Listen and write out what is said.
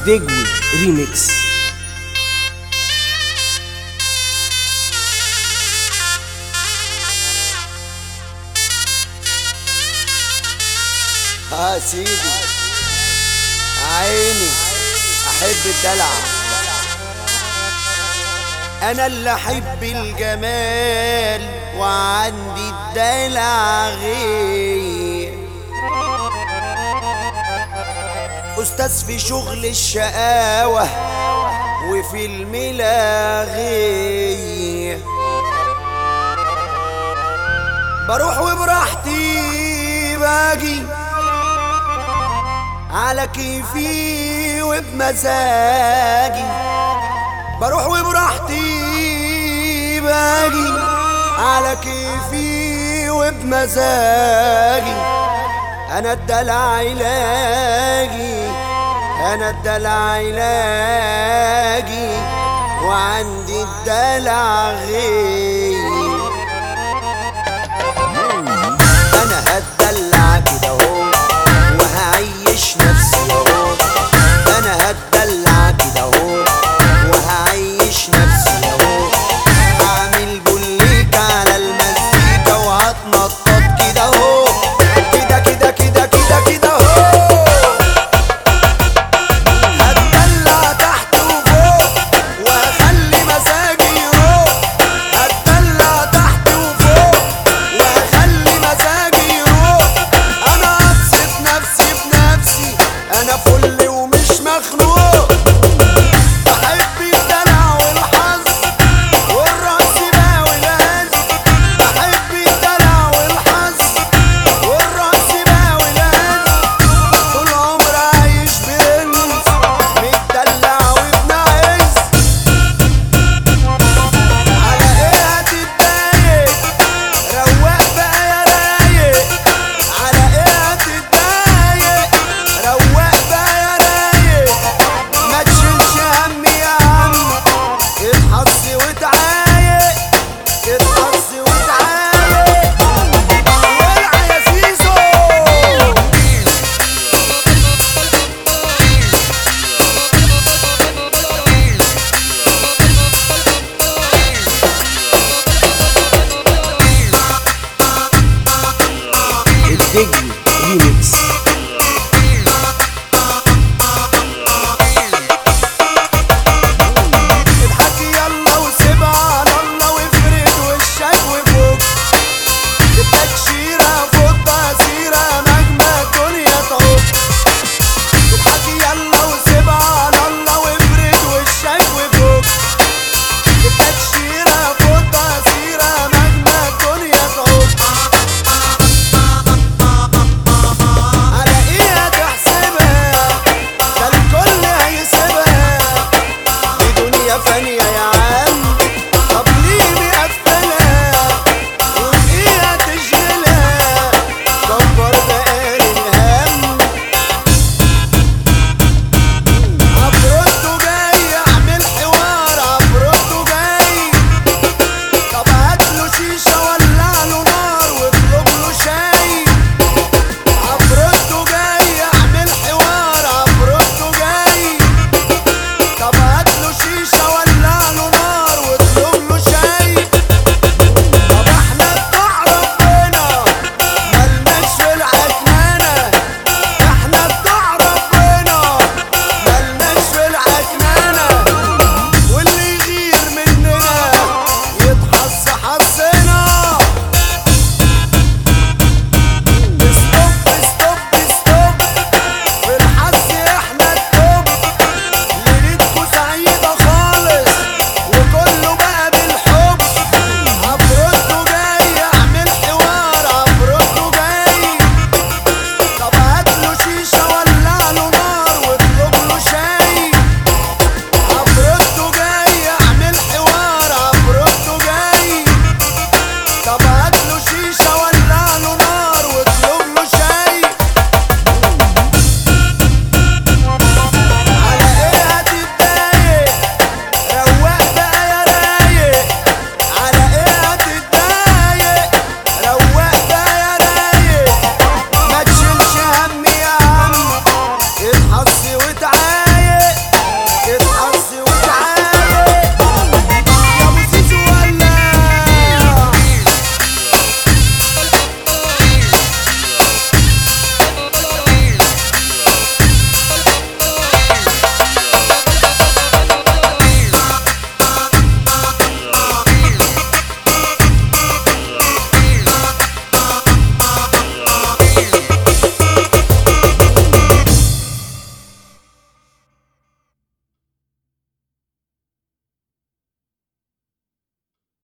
الدجوي ريميكس اه سيدي عيني احب الدلع انا اللي احب الجمال وعندي الدلع غير استاذ في شغل الشقاوة وفي الملاغي بروح وبراحتي باجي على كيفي وبمزاجي بروح وبراحتي باجي على كيفي وبمزاجي انا الدلع علاجي انا الدلع علاجي وعندي الدلع غير انا هتدلع كده اهو وهعيش نفسي اهو انا هتدلع كده اهو وهعيش نفسي اهو هعمل بوليك على المزيكا وهتنطط كده اهو كده كده كده كده كده اهو هتدلع تحت وفوق وهخلي مزاجي يروح هتدلع تحت وفوق وهخلي مزاجي يروح انا ابسط نفسي بنفسي انا فل ومش مخنوق بحب الدلع والحظ والرقص بقى والهز بحب الدلع والحظ والرقص بقى والهز طول عمري عايش بنس متدلع وابن عز على ايه هتتضايق روق بقى يا رايق على ايه هتتضايق روق بقى يا رايق ما تشيلش هم يا عم اتحص وتعايق اتحص وتعايق والع يا زيزو الدجوي ريميكس